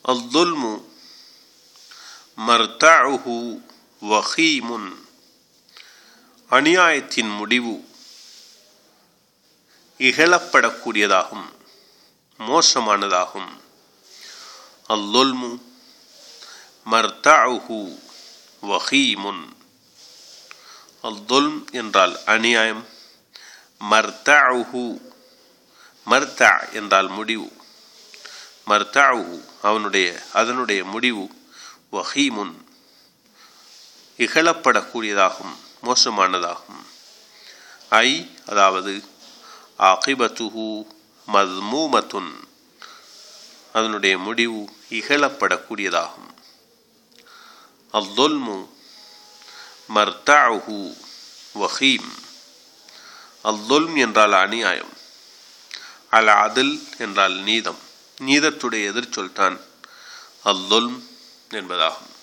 அல்துல்மு மர்தஉஹு வஹீமுன் அநியாயத்தின் முடிவு இகழப்படக்கூடியதாகும் மோசமானதாகும் அல்லுல்மு மர்தஉஹு வஹீமுன் அல்துல்ம் என்றால் அநியாயம் மர்தஉஹு மர்தா என்றால் முடிவு மர்தஉஹு அவனுடைய அதனுடைய முடிவு வஹீமுன் இகழப்படக்கூடியதாகும் மோசமானதாகும் ஐ அதாவது ஆகிபத்துஹு மத்மூமத்துன் அதனுடைய முடிவு இகழப்படக்கூடியதாகும் அல்துல்மு மர்தஉஹு வஹீம் அல்துல்ம் என்றால் அநியாயம் அல் அதில் என்றால் நீதம் நீதத்துடைய எதிர்ச்சொல்தான் அல்துல்ம் என்பதாகும்